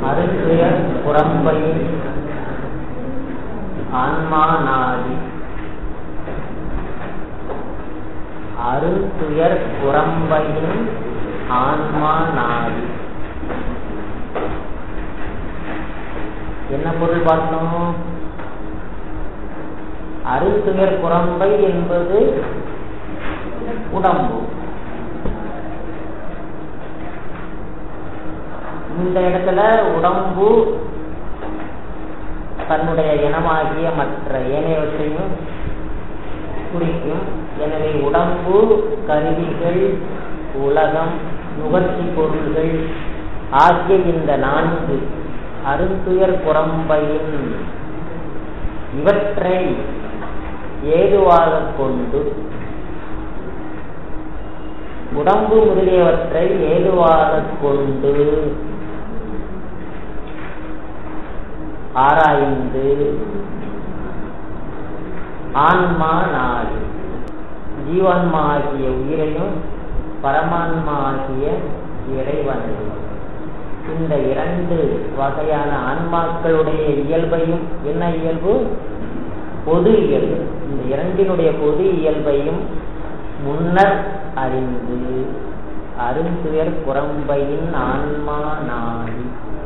அருந்துயர் புறம்பையின் ஆன்மா நாடி அருந்துயர் புறம்பையின் ஆன்மா நாடி என்ன பொருள் பார்த்தோம் அருந்துயர் புறம்பை என்பது உடம்பு இந்த இடத்துல உடம்பு தன்னுடைய இனமாகிய மற்ற ஏனையவற்றையும் குறிக்கும் எனவே உடம்பு கருவிகள் உலகம் நுகர்ச்சி பொருள்கள் ஆகிய இந்த நான்கு அருந்துயர் புறம்பையின் இவற்றை ஏதுவாக கொண்டு உடம்பு முதலியவற்றை ஏதுவாக கொண்டு ஆராய்ந்து ஆன்மா நாடு ஜீவான்மா ஆகிய உயிரையும் பரமான்மா ஆகிய இறைவனையும் இந்த இரண்டு வகையான ஆன்மாக்களுடைய இயல்பையும் என்ன இயல்பு பொது இயல்பு இந்த இரண்டினுடைய பொது இயல்பையும் முன்னர் அறிந்து அருந்துயர் புறம்பையின் ஆன்மா நாடி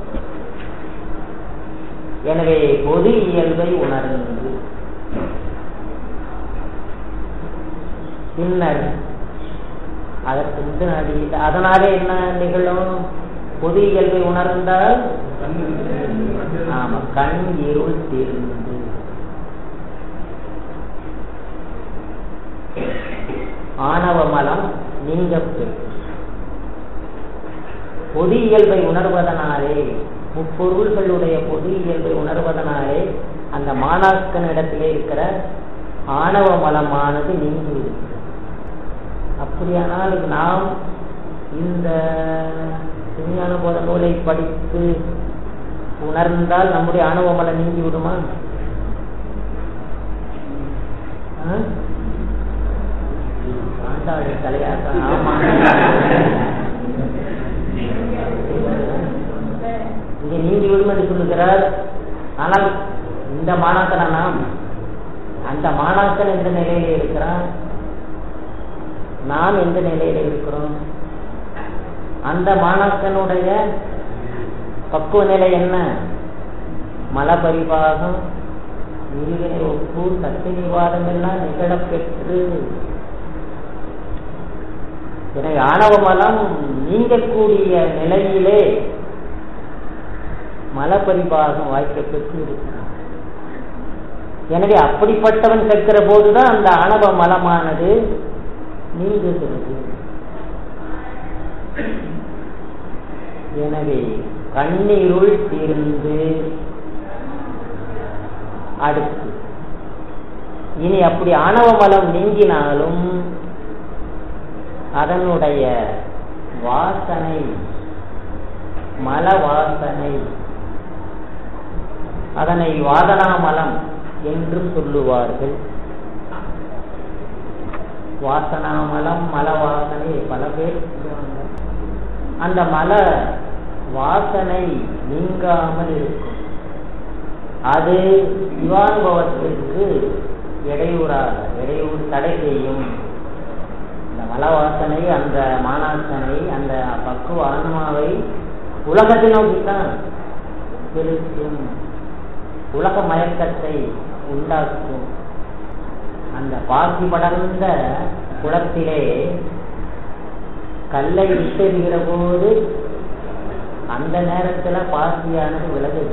எனவே பொது இயல்பை உணர்ந்து பின்னர் அதற்கு முன்னாடி அதனாலே என்ன நிகழும் பொது இயல்பை உணர்ந்தால் ஆமா கண் இருள் தீர்ந்து ஆணவ மலம் நீங்க பொது இயல்பை உணர்வதனாலே முப்பொருள்களுடைய பொது இயல்பை உணர்வதனாலே அந்த மாணாக்கனிடத்திலே இருக்கிற ஆணவ மலமானது நீங்கி அப்படியானால் நாம் இந்த விஞ்ஞான போத நூலை படித்து உணர்ந்தால் நம்முடைய ஆணவ மலம் நீங்கி விடுமா ஆண்டாடு தலையாக்க ஆமா இங்கே நீங்கி விடும் என்று சொல்லுகிறார் ஆனால் இந்த மாணாக்கன நாம் அந்த மாணாக்கன் எந்த நிலையில இருக்கிறான் நாம் எந்த நிலையில இருக்கிறோம் அந்த மாணாக்கனுடைய பக்குவ நிலை என்ன மலபரிபாகம் இருவினை ஒப்பு சக்தி நிவாதம் எல்லாம் நிகழப்பெற்று எனவே ஆணவ மலம் நீங்கக்கூடிய நிலையிலே மலப்பரிபாகம் வாய்க்கப்பெற்று இருக்கிறான் எனவே அப்படிப்பட்டவன் கேட்கிற போதுதான் அந்த ஆணவ மலமானது நீங்குகிறது எனவே கண்ணீருள் தீர்ந்து அடுத்து இனி அப்படி ஆணவ மலம் நீங்கினாலும் அதனுடைய வாசனை மல வாசனை அதனை வாதனாமலம் என்றும் சொல்லுவார்கள் வாசனாமலம் மல வாசனை பல பேர் அந்த மல வாசனை நீங்காமல் இருக்கும் அது சிவானுபவத்திற்கு இடையூறாக இடையூறு தடை செய்யும் இந்த மல வாசனை அந்த மானாசனை அந்த பக்குவ ஆன்மாவை உலகத்தை நோக்கித்தான் செலுத்தும் உலக மயக்கத்தை உண்டாக்கும் அந்த பாசி படர்ந்த குளத்திலே கல்லை விட்டெறிகிற போது அந்த நேரத்துல பாசியானது விலகுது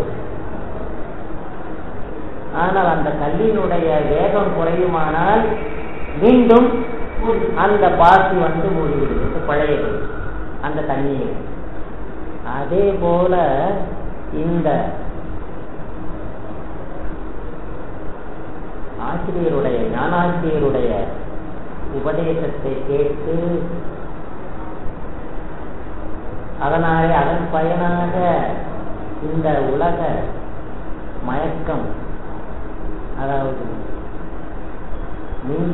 ஆனால் அந்த கல்லினுடைய வேகம் குறையுமானால் மீண்டும் அந்த பாசி வந்து மூடிவிடுகிறது பழையது அந்த தண்ணீர் அதே போல இந்த ஆசிரியருடைய ஞானாசிரியருடைய உபதேசத்தை கேட்டு அதனாலே அதன் பயனாக இந்த உலக மயக்கம் அதாவது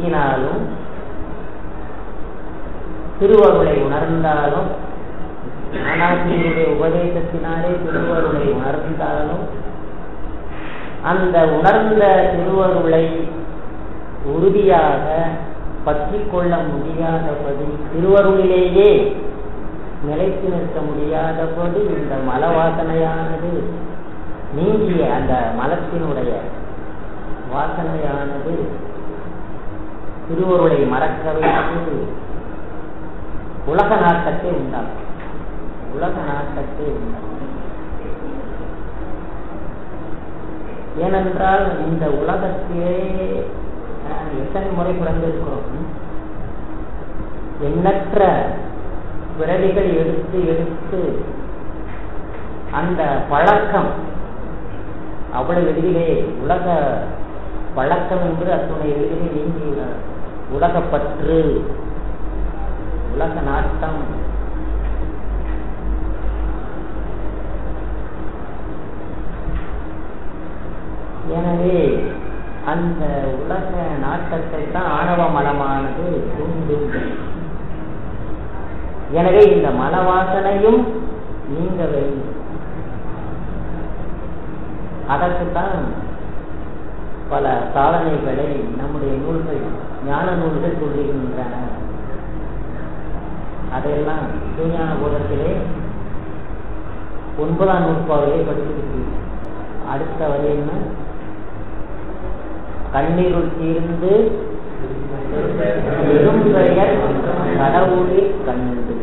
நீங்கினாலும் திருவருளை உணர்ந்தாலும் ஞானாசிரியருடைய உபதேசத்தினாலே திருவருளை உணர்ந்தாலும் அந்த உணர்ந்த திருவருளை உறுதியாக பற்றி கொள்ள முடியாதபடி திருவருளிலேயே நிலைத்து நிற்க முடியாதபடி இந்த மலவாசனையானது நீங்கிய அந்த மலத்தினுடைய வாசனையானது திருவருளை மறக்க வைத்து உலக நாட்டத்தை உண்டாக்கும் உலக நாட்டத்தை உண்டாக்கும் ஏனென்றால் இந்த உலகத்திலே எத்தனை முறை பிறந்திருக்கிறோம் எண்ணற்ற பிறவிகள் எடுத்து எடுத்து அந்த பழக்கம் அவ்வளவு எளிதிலே உலக பழக்கம் என்று அத்துடைய எளிதிலே நீங்கியுள்ளார் உலகப்பற்று உலக நாட்டம் எனவே அந்த உலக நாட்டத்தை தான் ஆணவ மலமானது தூண்டும் எனவே இந்த மலவாசனையும் நீங்க வேண்டும் அதற்குத்தான் பல சாதனைகளை நம்முடைய நூல்கள் ஞான நூல்கள் சொல்லுகின்றன அதையெல்லாம் சிவஞான போதத்திலே ஒன்பதாம் நூற்பாவிலே படித்திருக்கு அடுத்த வரை என்ன கண்ணீருள் தீர்ந்து பெரும்பெயர் கடவுளில் கண்டு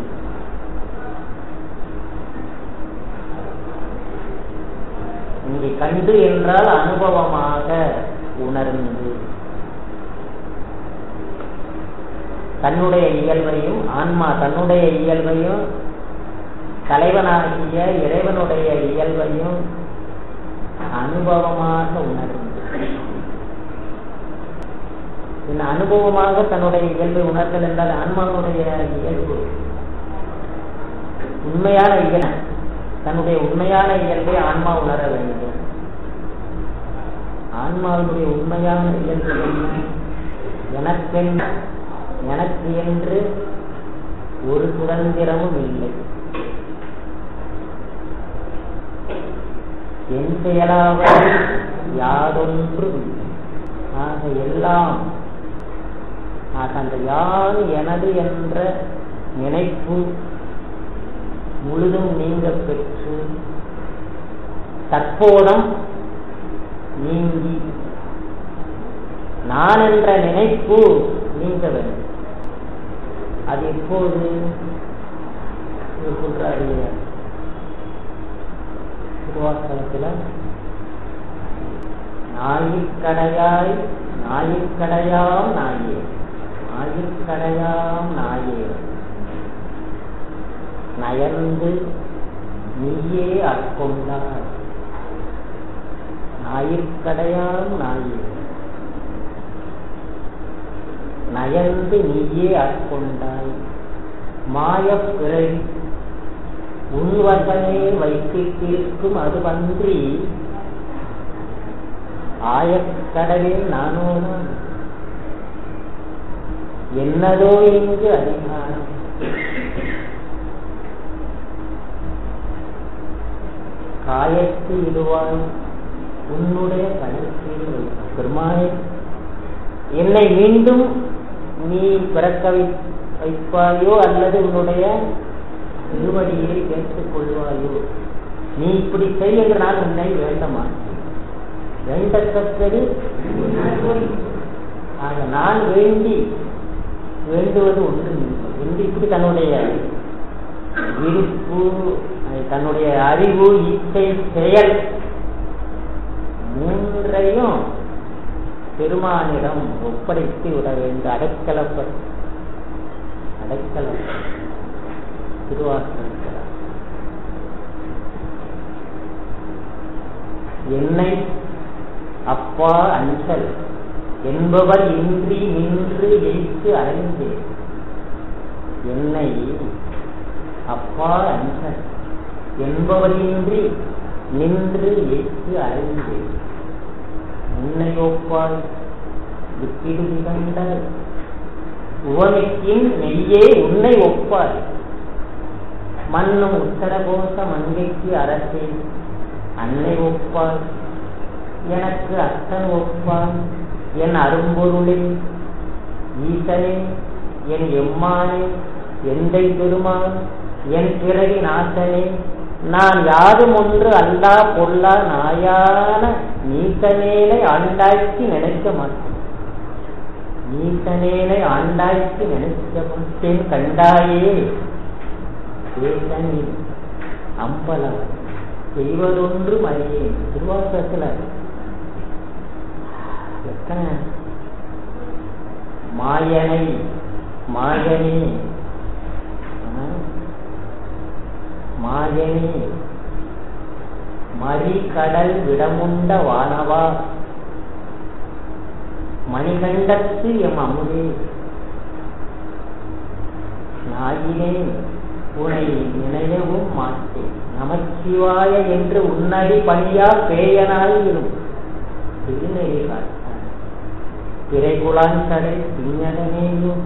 இங்கே கண்டு என்றால் அனுபவமாக உணர்ந்து தன்னுடைய இயல்பையும் ஆன்மா தன்னுடைய இயல்பையும் தலைவனாகிய இறைவனுடைய இயல்பையும் அனுபவமாக உணர்ந்து இந்த அனுபவமாக தன்னுடைய இயல்பை உணர்த்தல் என்றால் ஆன்மாவுடைய இயல்பு உண்மையான இயல் தன்னுடைய உண்மையான இயல்பை ஆன்மா உணர வேண்டும் ஆன்மாவினுடைய உண்மையான இயல்பு என்ன எனக்கென்ன எனக்கு என்று ஒரு சுதந்திரமும் இல்லை என் செயலாவது யாதொன்றும் இல்லை ஆக எல்லாம் ஆக அந்த யான் எனது என்ற நினைப்பு முழுதும் நீங்க பெற்று தற்போதம் நீங்கி நான் என்ற நினைப்பு நீங்க வேண்டும் அது எப்போது சொல்றாரு திருவாசகத்துல நாயிற்கடையாய் நாயிற்கடையாம் நாயே நாயிற்கடையாம் நாயே நயந்து நீயே ஆட்கொண்டாய் ஞாயிற்கடையாம் நாயே நயந்து நீயே ஆட்கொண்டாய் மாயப் பிறவி உன்வசமே வைத்திருக்கும் அது பன்றி ஆயக்கடலில் நானோதான் என்னதோ இங்கு அதிகாரம் காயத்து இடுவாய் உன்னுடைய கழுத்தில் வைத்தாய். பெருமானே என்னை மீண்டும் நீ பிறக்க வை- வைப்பாயோ அல்லது உன்னுடைய திருவடியை கேட்டுக் கொள்வாயோ நீ இப்படி செய் என்று நான் உன்னை வேண்டமா வேண்டத்தக்கது ஆக நான் வேண்டி வேண்டுவது ஒன்று என்று இப்படி தன்னுடைய விருப்பு அது தன்னுடைய அறிவு இச்சை செயல் மூன்றையும் பெருமானிடம் ஒப்படைத்து விட வேண்டும் அடைக்கலப்ப அடைக்கலம் திருவாசகர் என்னை அப்பா அஞ்சல் என்பவர் இன்றி நின்று எய்த்து அடைந்தேன் என்னை அப்பா அஞ்சல் என்பவரின்றி நின்று எய்த்து அடைந்தேன் உன்னை ஒப்பாய் விட்டிடு கண்டாய் உவமைக்கின் மெய்யே உன்னை ஒப்பாய் மண்ணும் உத்தரகோச மங்கைக்கு அரசே அன்னை ஒப்பாள் எனக்கு அத்தன் ஒப்பாள் என் அரும்பொருளே ஈசனே என் எம்மானே எந்தை பெருமான் என் பிறவி நாசனே நான் யாரும் ஒன்று அல்லா பொல்லா நாயான நீசனேனை ஆண்டாய்ச்சி நினைக்க மாட்டேன் நீசனேனை ஆண்டாய்ச்சி நினைக்க மாட்டேன் கண்டாயே தேசனி அம்பலம் செய்வதொன்று அறியேன் திருவாசத்துல எத்தனை மாயனை மாயனே மாயனே மறிகடல் விடமுண்ட வானவா மணிகண்டத்து எம் அமுதே நாயினே உனை நினையவும் மாட்டேன் நமச்சிவாய என்று உன்னடி பணியா பேயனாயிரும் திருநெறி காட்டான் திரைகுலாஞ்சடை பின்னடனேயும்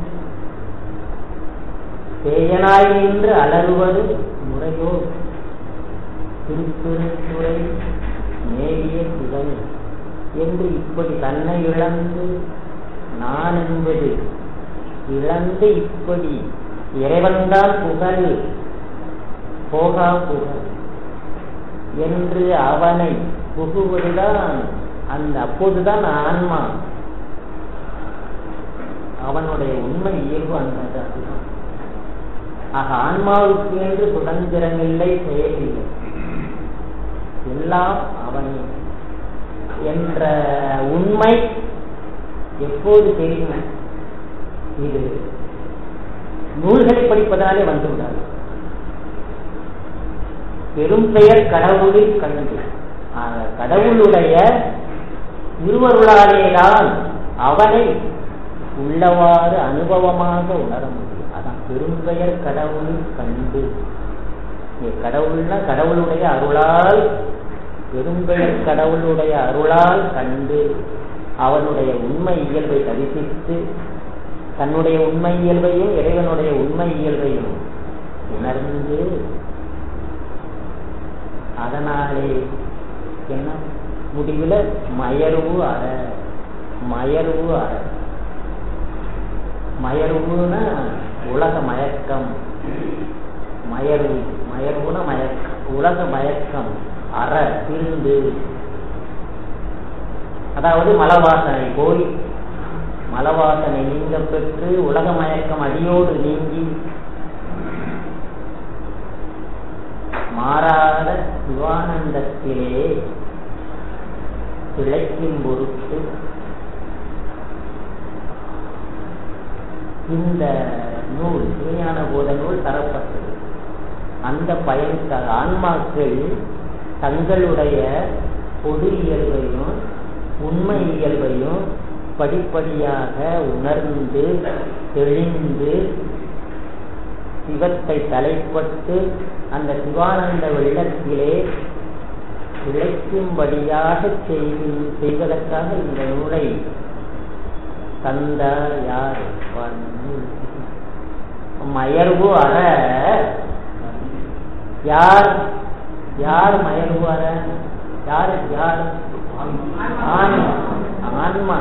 பேயனாய் நின்று அலறுவது முறையோ திருப்பெருந்துறை நேரிய சிவன் என்று இப்படி தன்னை இழந்து நான் என்பது இழந்து இப்படி இறைவன்தான் புகழ் போகா புகழ் என்று அவனை புகுவதுதான் அந்த அப்போதுதான் ஆன்மா அவனுடைய உண்மை இயல்பு அந்த அதுதான் ஆக ஆன்மாவுக்கு என்று சுதந்திரம் இல்லை செயலில்லை எல்லாம் அவனே என்ற உண்மை எப்போது தெரியுமே இது நூல்களை படிப்பதாலே வந்துவிடாது பெரும் பெயர் கடவுளில் கண்டு ஆக கடவுளுடைய திருவருளாலேதான் அவனை உள்ளவாறு அனுபவமாக உணர முடியும் அதான் பெரும்பெயர் கடவுளில் கண்டு கடவுள்னா கடவுளுடைய அருளால் பெரும்பெயர் கடவுளுடைய அருளால் கண்டு அவனுடைய உண்மை இயல்பை தரிசித்து தன்னுடைய உண்மை இயல்பையும் இறைவனுடைய உண்மை இயல்பையும் உணர்ந்து அதனாலே என்ன முடிவில் மயர்வு அற மயர்வு அற மயர்வுனா உலக மயக்கம் மயர்வு மயர்வுன மயக்கம் உலக மயக்கம் அற திருந்து அதாவது மலவாசனை போய் மலவாசனை நீங்க பெற்று உலக மயக்கம் அடியோடு நீங்கி மாறாத சிவானந்தத்திலே திளைக்கும் பொருட்டு இந்த நூல் விஞ்ஞான போத நூல் தரப்பட்டது அந்த பயனுக்காக ஆன்மாக்கள் தங்களுடைய பொது இயல்பையும் உண்மை இயல்பையும் படிப்படியாக உணர்ந்து தெளிந்து சிவத்தை தலைப்பட்டு அந்த சிவானந்த வெள்ளத்திலே இழைக்கும்படியாக செய்வதற்காக இந்த நூலை தந்தார் யார் மயர்வு அற யார் யார் மயர்வு அற யார் யார் ஆன்மா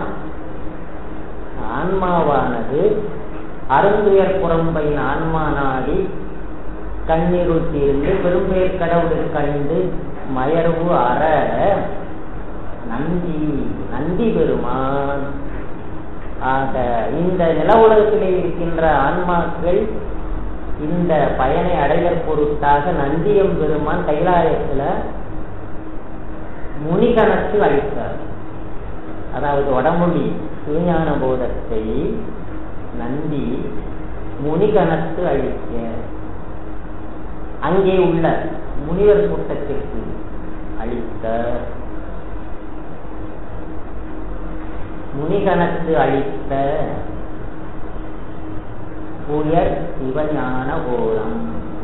ஆன்மாவானது அருந்துயர் புறம்பையின் ஆன்மா நாடி கண்ணீருள் தீர்ந்து பெரும்பெயர் கடவுளில் கண்டு மயர்வு அற நந்தி நந்தி பெருமான் ஆக இந்த நில உலகத்திலே இருக்கின்ற ஆன்மாக்கள் இந்த பயனை அடைதற் பொருட்டாக நந்தியம் பெருமான் கைலாயத்துல முனிகணக்கு அளித்தார் அதாவது வடமொழி சிவஞான போதத்தை நந்தி முனிகணத்து அழிக்க அங்கே உள்ள முனிவர் கூட்டத்திற்கு அளித்த முனிகணத்து அளித்த உயர் சிவஞான கோலம்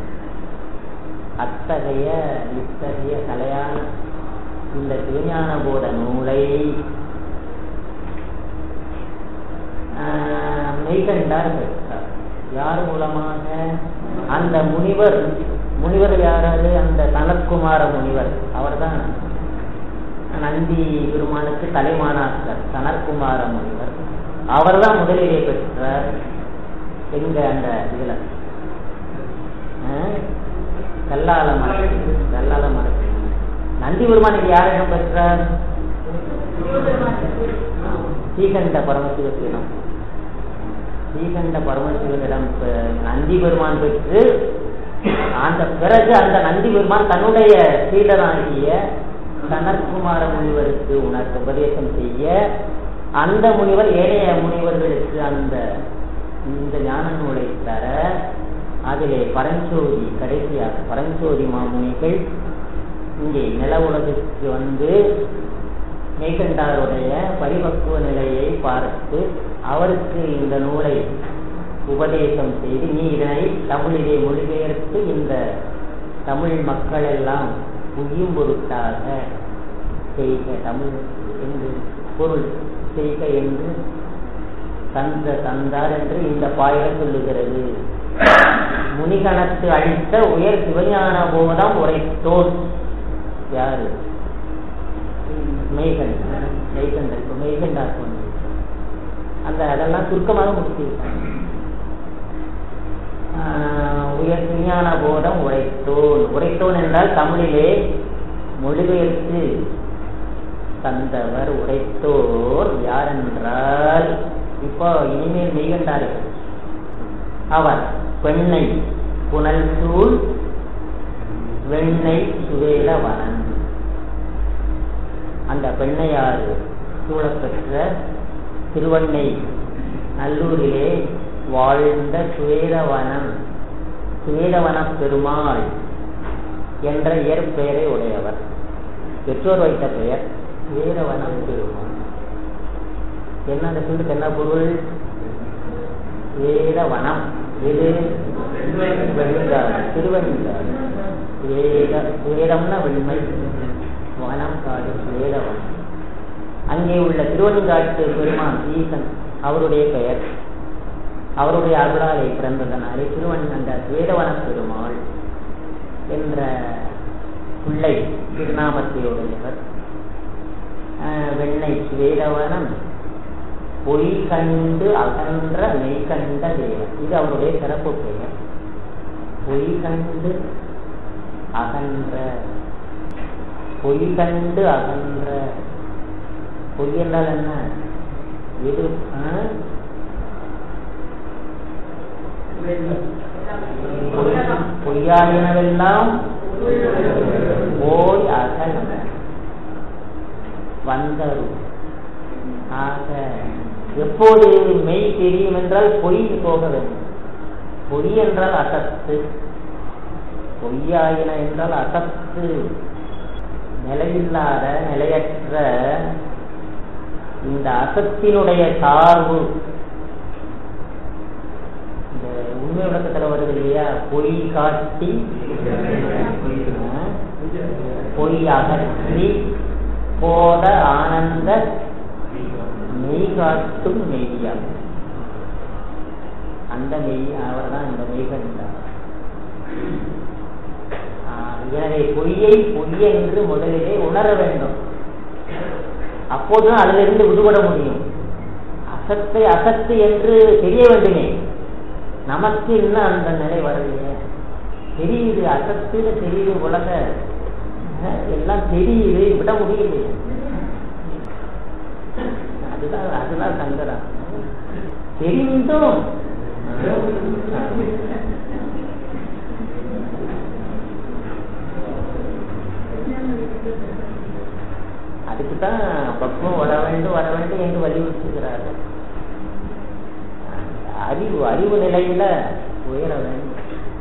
அத்தகைய இத்தகைய கலையான இந்த சிவஞான போத நூலை மெய்கண்டார் பெற்றார் யார் மூலமாக அந்த முனிவர் முனிவர்கள் யாராவது அந்த சனத்குமார முனிவர் அவர்தான் நந்தி பெருமானுக்கு தலைமானாக்கர் சனற்குமார முனிவர் அவர்தான் முதலிலே பெற்றார் எங்க அந்த இதுல கல்லால மரத்து கல்லால மரத்து நந்தி பெருமானுக்கு யாரிடம் பெற்றார் ஸ்ரீகண்ட பரமசிவத்திடம் ஸ்ரீகண்ட பரமசிவனிடம் நந்தி பெருமான் பெற்று அந்த பிறகு அந்த நந்தி பெருமான் தன்னுடைய சீடனாகிய சனற்குமார முனிவருக்கு உனக்கு உபதேசம் செய்ய அந்த முனிவர் ஏனைய முனிவர்களுக்கு அந்த இந்த ஞான நூலை தர அதிலே பரஞ்சோதி கடைசியாக பரஞ்சோதி மாமுனிகள் இங்கே நில உலகிற்கு வந்து மேகண்டாருடைய பரிபக்குவ நிலையை பார்த்து அவருக்கு இந்த நூலை உபதேசம் செய்து நீ இதனை தமிழிலே மொழிபெயர்த்து இந்த தமிழ் மக்கள் எல்லாம் புகியும் பொருட்டாக செய்க தமிழ் என்று பொருள் செய்க என்று தந்த தந்தார் என்று இந்த பாயிரம் சொல்லுகிறது முனிகணத்து அளித்த உயர் சிவஞான போதம் உரைத்தோர் யாரு மெய்கண்டன் மெய்கண்டன் இப்போ மெய்கண்டார் சொன்ன அந்த அதெல்லாம் சுருக்கமாக முடிச்சிருக்காங்க உயர் விஞ்ஞான போதம் உரைத்தோன் உரைத்தோன் என்றால் தமிழிலே மொழிபெயர்த்து தந்தவர் உரைத்தோர் யார் என்றால் இப்போ இனிமேல் மெய்கண்டார்கள் அவர் பெண்ணை புனல் சூழ் வெண்ணை சுவேல வனன் அந்த பெண்ணையார் சூழப்பெற்ற திருவண்ணை நல்லூரிலே வாழ்ந்த சுவேதவனம் சுவேதவன பெருமாள் என்ற இயற்பெயரை உடையவர் பெற்றோர் வைத்த பெயர் சுவேதவனம் பெருமாள் என்ன அந்த சொல்லுக்கு என்ன பொருள் வேதவனம் இது வெண்காடு திருவெண்காடு வேத வேதம்னா வெண்மை வனம் காடு வேதவனம் அங்கே உள்ள திருவெண்காட்டு பெருமான் ஈசன் அவருடைய பெயர் அவருடைய அருளாலை பிறந்ததனாலே திருவன் அந்த வேதவன பெருமாள் என்ற பிள்ளை திருநாமத்தையுடையவர் வெண்ணை வேதவனம் பொய் கண்டு அகன்ற மெய் கண்ட தேவன் இது அவருடைய சிறப்பு பெயர் பொய் கண்டு அகன்ற பொய் கண்டு அகன்ற பொய் என்றால் என்ன எது பொய்யாயினவெல்லாம் போய் அகல் வந்தரும் ஆக எப்போது மெய் தெரியும் என்றால் பொய் போக வேண்டும் பொய் என்றால் அசத்து பொய்யாயின என்றால் அசத்து நிலையில்லாத நிலையற்ற இந்த அசத்தினுடைய சார்பு இந்த உண்மை விளக்கத்துல வருது இல்லையா பொய் காட்டி பொய் அகற்றி போத ஆனந்த மெய் காட்டும் மெய்யா அந்த மெய் அவர் தான் இந்த மெய் கண்டார் எனவே பொய்யை பொய் என்று முதலிலே உணர வேண்டும் அப்போதுதான் அதிலிருந்து விடுபட முடியும் அசத்தை அசத்து என்று தெரிய வேண்டுமே நமக்கு இன்னும் அந்த நிலை வரலையே தெரியுது அசத்துன்னு தெரியுது உலக எல்லாம் தெரியுது விட முடியலையே அதுதான் அதுதான் சங்கடம் தெரிந்தும் அதுக்குதான் பக்குவம் வர வேண்டும் வர வேண்டும் என்று வலியுறுத்துகிறார்கள் அறிவு அறிவு நிலையில உயர வேண்டும்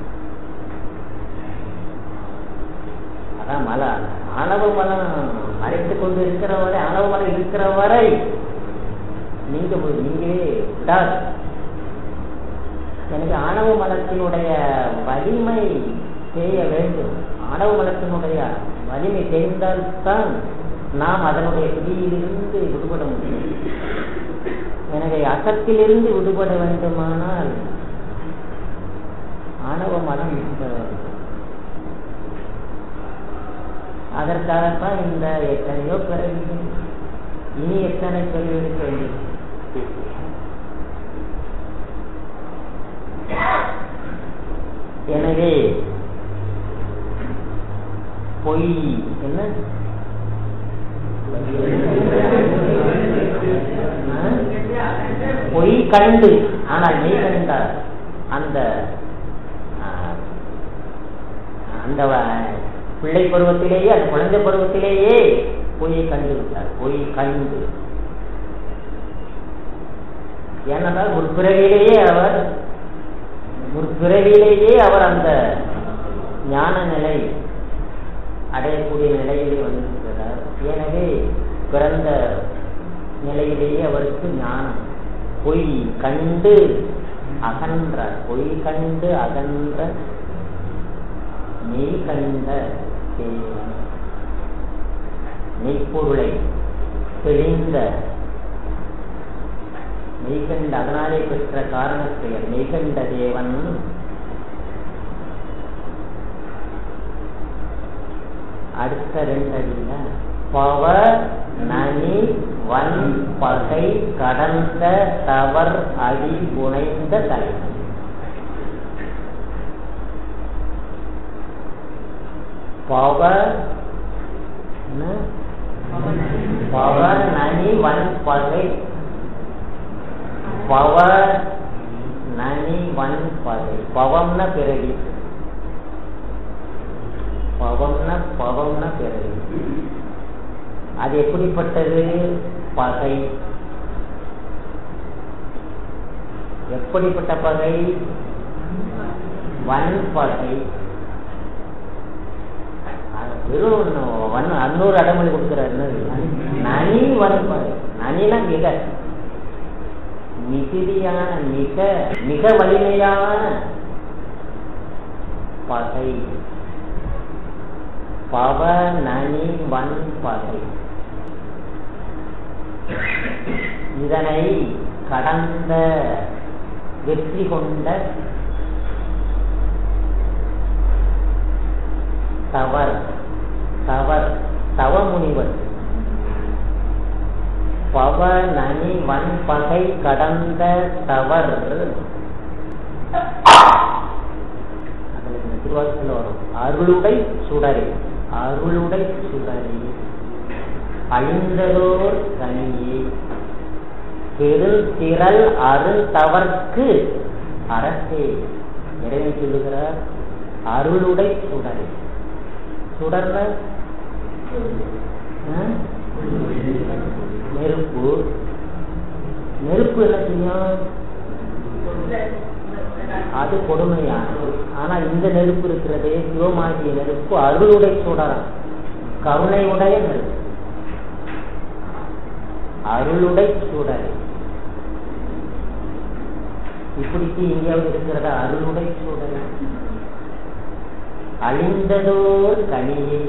அதான் மலை ஆணவ மலம் மறைத்து கொண்டு இருக்கிற வரை ஆணவ மலம் இருக்கிற வரை நீங்க நீங்களே விடாது எனக்கு ஆணவ மலத்தினுடைய வலிமை செய்ய வேண்டும் ஆணவ மலத்தினுடைய வலிமை தெரிந்தால்தான் நாம் அதனுடைய பிடியிலிருந்து விடுபட முடியும் எனவே அசத்திலிருந்து விடுபட வேண்டுமானால் ஆணவ மலம் அதற்காகத்தான் இந்த எத்தனையோ பிறவிகள் இனி எத்தனை பிறவி எடுக்க வேண்டியது எனவே பொய் என்ன ஆ? பொய் கண்டு ஆனால் மெய் கண்டார் அந்த ஆ, அந்த வ- பிள்ளை பருவத்திலேயே அந்த குழந்தை பருவத்திலேயே பொய்யை கண்டு விட்டார் பொய் கண்டு ஏனென்றால் ஒரு பிறவியிலேயே அவர் ஒரு பிறவியிலேயே அவர் அந்த ஞான நிலை அடையக்கூடிய நிலையிலே வந்திருக்கிறார் எனவே பிறந்த நிலையிலேயே அவருக்கு ஞானம் பொய் கண்டு அகன்றார் பொய் கண்டு அகன்ற மெய் கண்ட தேவன் மெய்ப்பொருளை தெளிந்த மெய்கண்ட அதனாலே பெற்ற காரணப்பெயர் மெய்கண்ட தேவன் அடுத்த ரெண்டடியில பவ நனி வன் பகை கடந்த தவர் அடி புனைந்த தலைவன் பவ என்ன? பவ நனி வன் பகை பவ நனி வன் பகை பவம்னா பிறவி பவம்னா பவம்னா பிறவி அது எப்படிப்பட்டது பகை எப்படிப்பட்ட பகை வன் பகை அது வெறும் இன்னும் வன் அன்னூறு அடமொழி கொடுக்குறாரு என்னது? நனி வன் பகை நனினா மிக மிகுதியான மிக மிக வலிமையான பகை பவ நனி வன் பகை இதனை கடந்த வெற்றி கொண்ட தவர் தவர் தவமுனிவர் பவ நனி வன் பகை கடந்த தவர் அதுல இந்த திருவாசத்தில் வரும் அருளுடை சுடரே அருளுடை சுடரே அழிந்ததோர் கனியே பெருந்திரள் அருந்தவர்க்கு அரசே இறைவன் சொல்லுகிறார் அருளுடை சுடரே சுடர்ன ஆ? நெருப்பு நெருப்பு என்ன செய்யும் அது கொடுமையானது ஆனா இந்த நெருப்பு இருக்கிறதே சிவமாகிய நெருப்பு அருளுடை சுடரம் கருணை உடைய நெருப்பு அருளுடை சுடரை இப்படிக்கு எங்கேயாவது இருக்கிறதா அருளுடை சுடரை அழிந்ததோர் கனியே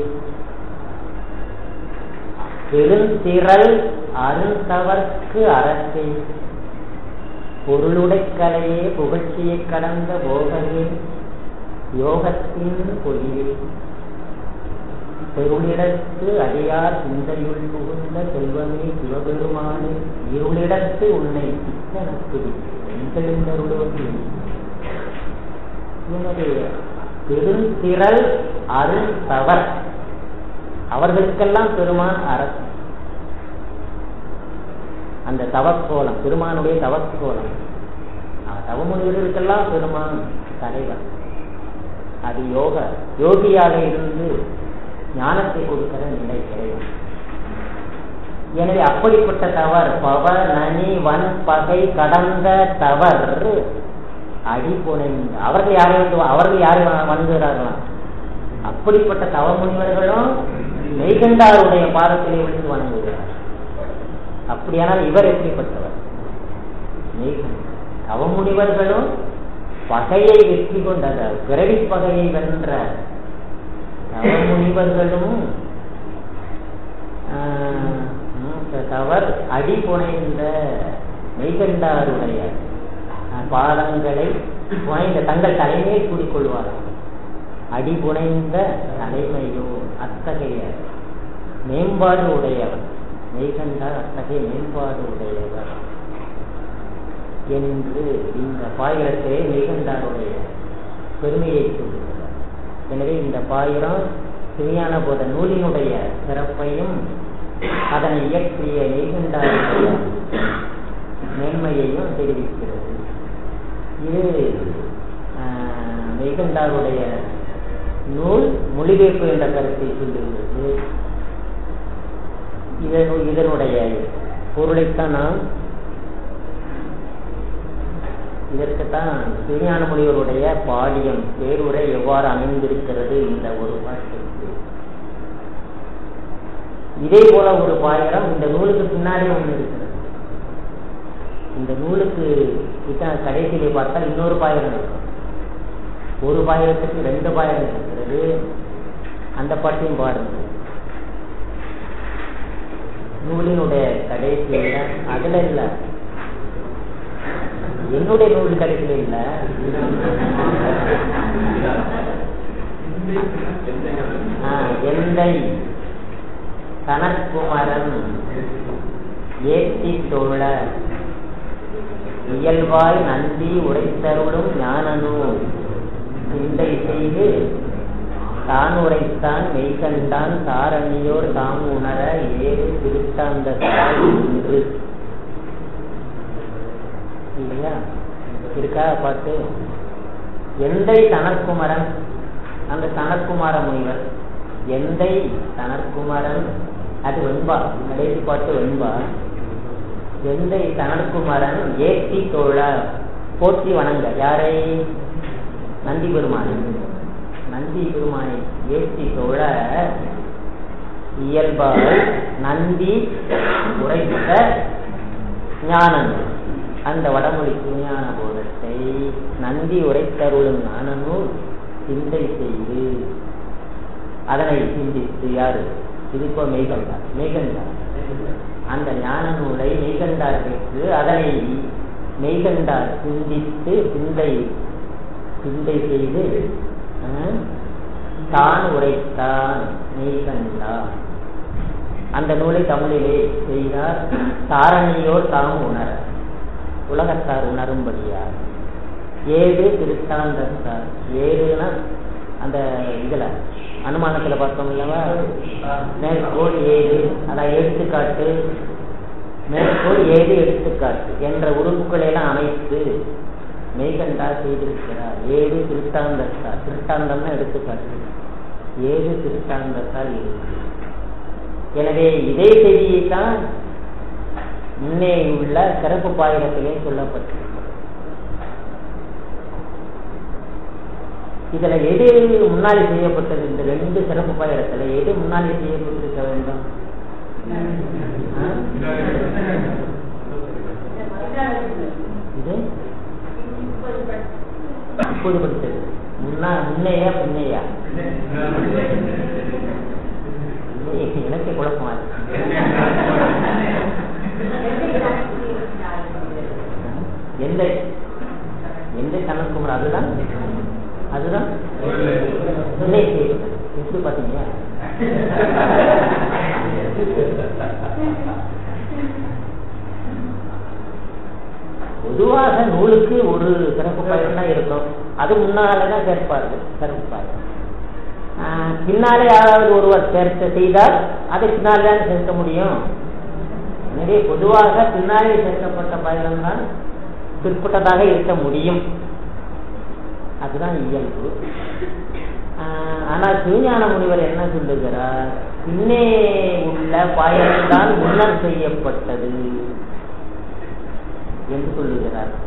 பெருந்திரள் அருந்தவர்க்கு அரசே பொருளுடை கலையே புகழ்ச்சியை கடந்த போகவே யோகத்தின் பொழியே பெருளிடத்து அடியார் சிந்தையுள் புகுந்த செல்வமே சிவபெருமானே இருளிடத்து உன்னை சித்தனத்து எந்தெழுந்தருளுவது என்னுடைய பெருந்திரள் அருள் தவர் அவர்களுக்கெல்லாம் பெருமான் அரசு அந்த தவக்கோலம் பெருமானுடைய தவக்கோலம் தவமுனிவர்களுக்கெல்லாம் பெருமான் தலைவர் அது யோக யோகியாக இருந்து ஞானத்தை கொடுக்கிற நிலை இறைவன் எனவே அப்படிப்பட்ட தவர் பவ நனி வன் பகை கடந்த தவர் அடி புனைந்து அவர்கள் யாரை வந்து அவர்கள் யாரை வணங்குகிறார்களாம் அப்படிப்பட்ட தவமுனிவர்களும் மெய்கண்டாருடைய பாதத்திலே விழுந்து வணங்குகிறார் அப்படியானால் இவர் எப்படிப்பட்டவர் மெய்கண்டார் தவமுனிவர்களும் பகையை வெற்றி கொண்டத பிறவி பகையை வென்ற தவமுனிவர்களும் தவர் அடி புனைந்த மெய்கண்டாருடைய பாதங்களை புனைந்த தங்கள் தலைமையை கூறிக்கொள்வார்கள் அடி புனைந்த தலைமையோ அத்தகைய மேம்பாடு உடையவர் மெய்கண்டார் அத்தகைய மேம்பாடு உடையவர் என்று இந்த பாயிரத்திலே மெய்கண்டாருடைய பெருமையை சொல்லுகிறார் எனவே இந்த பாயிரம் சிறியான போத நூலினுடைய சிறப்பையும் அதனை இயற்றிய மெய்கண்டாருடைய மேன்மையையும் தெரிவிக்கிறது இது மெய்கண்டாருடைய நூல் மொழிபெயர்ப்பு என்ற கருத்தை சொல்லுகிறது இதனு இதனுடைய பொருளைத்தான் நாம் இதற்குத்தான் திருஞான முனிவருடைய பாடியம் பேருரை எவ்வாறு அமைந்திருக்கிறது இந்த ஒரு பாட்டுக்கு இதே போல ஒரு பாயிரம் இந்த நூலுக்கு பின்னாடி ஒன்று இருக்கிறது இந்த நூலுக்கு கடைசியிலே பார்த்தால் இன்னொரு பாயிரம் இருக்கும் ஒரு பாயிரத்துக்கு ரெண்டு பாயிரம் இருக்கிறது அந்த பாட்டையும் பாருங்க நூலினுடைய கடைசியில அதுல இல்ல என்னுடைய நூல் கடைசியில இல்ல எந்தை கனற்குமரன் ஏற்றி தோழ இயல்பாய் நந்தி உரைத்தருளும் ஞானனூல் சிந்தை செய்து தான் உரைத்தான் மெய்கண்டான் தாரணியோர் தாம் உணர ஏது திருத்தாந்தத்தால் என்று இல்லையா இருக்கா பாட்டு எந்தை தனற்குமரன் அந்த தனற்குமார முனிவர் எந்தை தனற்குமரன் அது வெண்பா கடைசி பாட்டு வெண்பா எந்தை தனற்குமரன் ஏற்றி தோழ போற்றி வணங்க யாரை நந்தி பெருமானை நந்தி பெருமானை ஏற்றி தோழ இயல்பால் நந்தி உரைத்த ஞானங்கள் அந்த வடமொழி சுஞான போதத்தை நந்தி உரைத்தருளும் ஞானநூல் சிந்தை செய்து அதனை சிந்தித்து யாரு இது இப்போ மெய்கண்டார் மெய்கண்டார் அந்த ஞான நூலை மெய்கண்டார் பெற்று அதனை மெய்கண்டார் சிந்தித்து சிந்தை சிந்தை செய்து தான் உரைத்தான் மெய்கண்டார் அந்த நூலை தமிழிலே செய்தார் தாரணியோர் தாம் உணர உலகத்தார் உணரும்படியார் ஏழு திருத்தாந்தத்தார் ஏழுனா அந்த இதுல அனுமானத்துல பார்த்தோம் இல்லவா மேற்கோள் ஏழு அதான் எடுத்துக்காட்டு மேற்கோள் ஏழு எடுத்துக்காட்டு என்ற உறுப்புகளை எல்லாம் அமைத்து மெய்கண்டா செய்திருக்கிறார் ஏழு திருத்தாந்தத்தார் திருத்தாந்தம்னா எடுத்துக்காட்டு ஏழு திருத்தாந்தத்தால் இருக்கு எனவே இதே செய்தியை தான் முன்னே உள்ள சிறப்பு பாயிரத்திலே சொல்லப்பட்டிருக்கிறது இதுல எது முன்னாடி செய்யப்பட்டது இந்த ரெண்டு சிறப்பு பாயிரத்துல எது முன்னாடி செய்யப்பட்டிருக்க வேண்டும் இது இப்போது படித்தது முன்னா முன்னையா பின்னையா எனக்கு குழப்பமா எந்த எந்த கணக்குமர் அதுதான் அதுதான் இல்லை எப்படி பாத்தீங்க பொதுவாக நூலுக்கு ஒரு சிறப்பு பயன் தான் இருக்கும் அது முன்னாலதான் சேர்ப்பார்கள் சிறப்பு பயன் பின்னாலே யாராவது ஒருவர் சேர்த்த செய்தால் அதை பின்னாலே தான் சேர்க்க முடியும் எனவே பொதுவாக பின்னாலே சேர்க்கப்பட்ட பயணம் தான் பிற்பட்டதாக இருக்க முடியும் அதுதான் இயல்பு ஆனால் சிவஞான முனிவர் என்ன சொல்லுகிறார் பின்னே உள்ள பயணம் தான் முன்னர் செய்யப்பட்டது என்று சொல்லுகிறார்